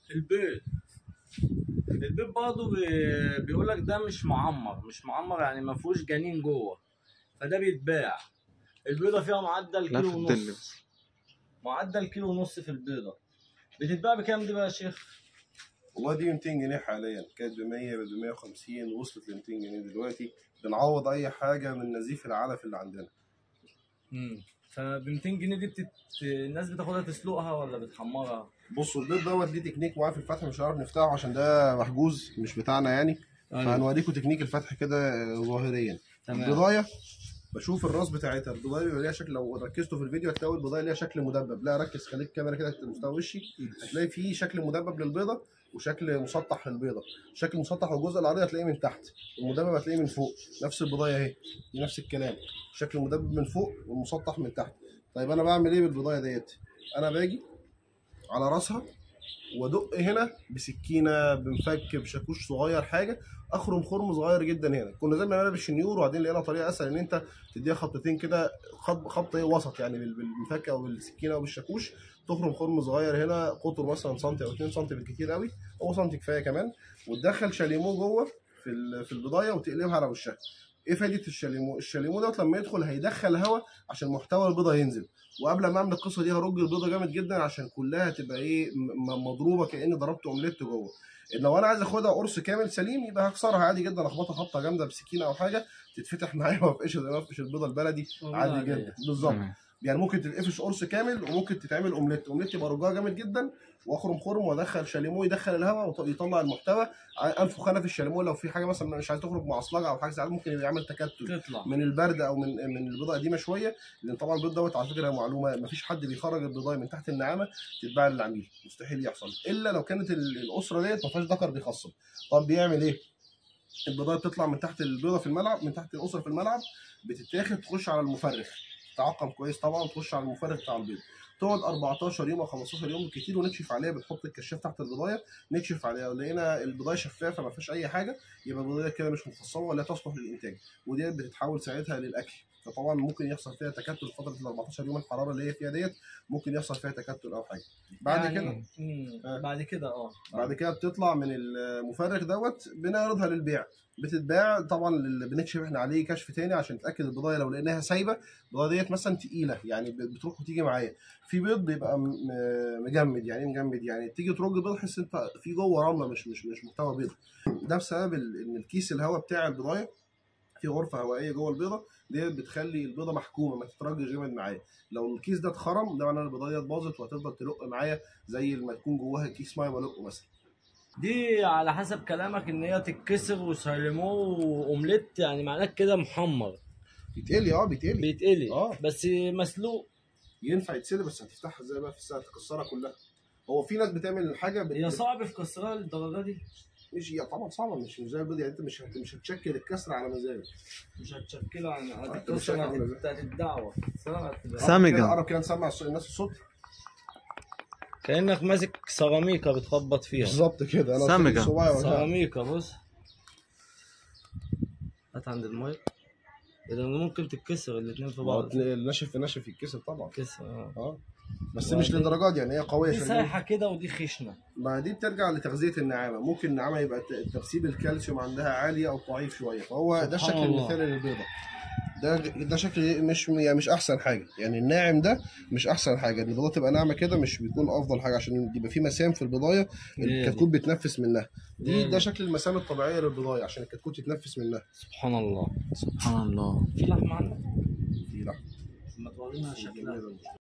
البيض البيض برضه بي... بيقول لك ده مش معمر مش معمر يعني ما فيهوش جنين جوه فده بيتباع البيضه فيها معدل لا كيلو في ونص الدل بس معدل كيلو ونص في البيضه بتتباع بكام دي بقى يا شيخ؟ والله دي 200 جنيه حاليا كانت ب 100 ب 150 وصلت ل 200 جنيه دلوقتي بنعوض اي حاجه من نزيف العلف اللي عندنا امم فب 200 جنيه دي بتت... الناس بتاخدها تسلقها ولا بتحمرها؟ بصوا البيض دوت ليه تكنيك معاه في الفتح مش هنعرف نفتحه عشان ده محجوز مش بتاعنا يعني فهنوريكم تكنيك الفتح كده ظاهريا تمام البضايه بشوف الراس بتاعتها البضايه بيبقى ليها شكل لو ركزتوا في الفيديو هتلاقوا البضايه ليها شكل مدبب لا ركز خليك الكاميرا كده مستوى وشي هتلاقي فيه شكل مدبب للبيضه وشكل مسطح للبيضه شكل مسطح والجزء العريض هتلاقيه من تحت والمدبب هتلاقيه من فوق نفس البضايه اهي دي نفس الكلام شكل مدبب من فوق والمسطح من تحت طيب انا بعمل ايه بالبضايه ديت انا باجي على راسها وادق هنا بسكينه بمفك بشاكوش صغير حاجه اخرم خرم صغير جدا هنا كنا زي ما عملنا بالشنيور وبعدين لقينا طريقه اسهل ان انت تديها خبطتين كده خط خبط ايه وسط يعني بال- بالمفك او بالسكينه او بالشاكوش تخرم خرم صغير هنا قطره مثلا سنتي او 2 سنتي بالكتير قوي هو سنتي كفايه كمان وتدخل شاليمو جوه في ال- في البضايه وتقلبها على وشها ايه فايده الشاليمو الشاليمو دوت لما يدخل هيدخل هواء عشان محتوى البيضه ينزل وقبل ما اعمل القصه دي هرج البيضه جامد جدا عشان كلها تبقى ايه م- م- مضروبه كاني ضربت اومليت جوه لو انا عايز اخدها قرص كامل سليم يبقى هكسرها عادي جدا اخبطها خبطه جامده بسكينه او حاجه تتفتح معايا وافقش زي ما افقش البيضه البلدي عادي جدا بالظبط تمام. يعني ممكن تتقفش قرص كامل وممكن تتعمل اومليت اومليت يبقى رجوها جامد جدا واخرم خرم وادخل شاليمو يدخل الهواء ويطلع المحتوى ع- انفخ انا في الشاليمو لو في حاجه مثلا مش عايز تخرج معصلجه او حاجه ساعات ممكن يعمل تكتل تطلع من البرد او من من البيضه قديمه شويه لان طبعا البيض دوت على فكره معلومه مفيش حد بيخرج البيضايه من تحت النعامه تتباع للعميل مستحيل يحصل الا لو كانت ال- الاسره ديت ما فيهاش ذكر بيخصب طب بيعمل ايه؟ البيضايه بتطلع من تحت البيضه في الملعب من تحت الاسره في الملعب بتتاخد تخش على المفرخ تعقم كويس طبعا تخش على المفرخ بتاع البيض تقعد 14 يوم او 15 يوم بالكتير ونكشف عليها بنحط الكشاف تحت البضايه نكشف عليها ولقينا البضايه شفافه ما فيهاش اي حاجه يبقى البضايه كده مش مفصله ولا تصلح للانتاج وديت بتتحول ساعتها للاكل فطبعا ممكن يحصل فيها تكتل في فتره ال 14 يوم الحراره اللي هي فيها ديت ممكن يحصل فيها تكتل او حاجه بعد يعني- كده مم. آه. بعد كده اه بعد كده بتطلع من المفرخ دوت بنعرضها للبيع بتتباع طبعا اللي بنكشف احنا عليه كشف تاني عشان نتاكد البضايه لو لقيناها سايبه البضايه ديت مثلا تقيله يعني بتروح وتيجي معايا في بيض بيبقى م- م- مجمد يعني ايه مجمد يعني تيجي ترج بيض تحس انت في جوه رمله مش مش مش محتوى بيض ده بسبب ال- ان الكيس الهواء بتاع البضايه في غرفه هوائيه جوه البيضه ديت بتخلي البيضه محكومه ما تترجش جامد معايا لو الكيس ده اتخرم ده معناه ان البضايه باظت وهتفضل تلق معايا زي ما تكون جواها كيس ميه بلقه مثلا دي على حسب كلامك ان هي تتكسر وسلموه واومليت يعني معناه كده محمر بيتقلي اه بيتقلي بيتقلي آه. بس مسلوق ينفع يتسلق بس هتفتحها ازاي بقى في الساعه تكسرها كلها هو في ناس بتعمل حاجه بت... هي صعب في كسرها للدرجه دي مش هي طبعا صعبه مش مش زي البيض يعني انت مش هت... مش هتشكل الكسر على مزاجك مش هتشكلها عن آه، هتتكسر مش عارف أعمل إزاي. بتاعت الدعوه سلام سامجة. كده قرب كده نسمع الصوت- الناس الصوت كانك ماسك سيراميكا بتخبط فيها بالظبط كده انا سامجة. صباعي وجعها. سيراميكا بص هات عند المايك اذا ممكن تتكسر الاتنين في ما هو بعض الناشف في ناشف يتكسر طبعا تتكسر اه اه بس وبعدين- مش للدرجات يعني هي قويه دي عشان سايحه كده ودي خشنه ما دي بترجع لتغذيه النعامه ممكن النعامه يبقى ت- ترسيب الكالسيوم عندها عالي او ضعيف شويه فهو ده سبحان الشكل الله. المثالي للبيضه ده ده شكل مش يعني مش احسن حاجه يعني الناعم ده مش احسن حاجه البيضه تبقى ناعمه كده مش بيكون افضل حاجه عشان يبقى في مسام في البضايه دي- الكتكوت بيتنفس منها دي دي- ده شكل المسام الطبيعيه للبضايه عشان الكتكوت يتنفس منها سبحان الله سبحان الله في لحمه عندك دي لحمه ما تورينا شكلها جميلة.